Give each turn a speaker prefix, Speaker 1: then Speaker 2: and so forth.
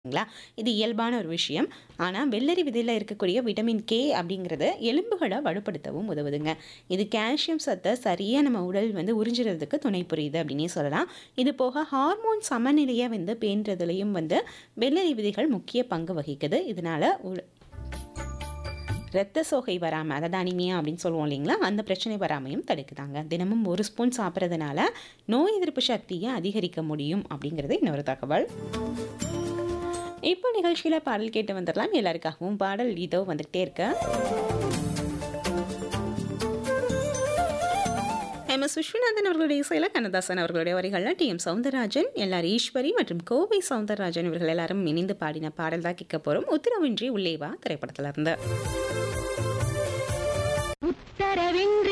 Speaker 1: ங்களா இது இயல்பான ஒரு விஷயம் ஆனால் வெள்ளரி விதையில் இருக்கக்கூடிய விட்டமின் கே அப்படிங்கிறது எலும்புகளை வலுப்படுத்தவும் உதவுதுங்க இது கால்சியம் சத்தை சரியாக நம்ம உடல் வந்து உறிஞ்சுறதுக்கு துணை புரியுது அப்படின்னே சொல்லலாம் இது போக ஹார்மோன் சமநிலையை வந்து பேணுறதுலையும் வந்து வெள்ளரி விதைகள் முக்கிய பங்கு வகிக்குது இதனால உ- இரத்த சோகை வராமல் அதாவது அனிமியா அப்படின்னு சொல்லுவோம் இல்லைங்களா அந்த பிரச்சனை வராமையும் தடுக்குதாங்க தினமும் ஒரு ஸ்பூன் சாப்பிட்றதுனால நோய் எதிர்ப்பு சக்தியை அதிகரிக்க முடியும் அப்படிங்கிறது இன்னொரு தகவல் இப்போ நிகழ்ச்சியில் பாடல் கேட்டு வந்துடலாம் எல்லாருக்காகவும் பாடல் இதோ வந்துகிட்டே இருக்க எம் எஸ் விஸ்வநாதன் அவர்களுடைய இசையில் கண்ணதாசன் அவர்களுடைய வரிகளில் டி எம் சவுந்தரராஜன் எல்லார் ஈஸ்வரி மற்றும் கோவை சவுந்தரராஜன் இவர்கள் எல்லாரும் இணைந்து பாடின பாடல் தான் கேட்க போகிறோம் உத்தரவின்றி உள்ளேவா திரைப்படத்துல இருந்து
Speaker 2: உத்தரவின்றி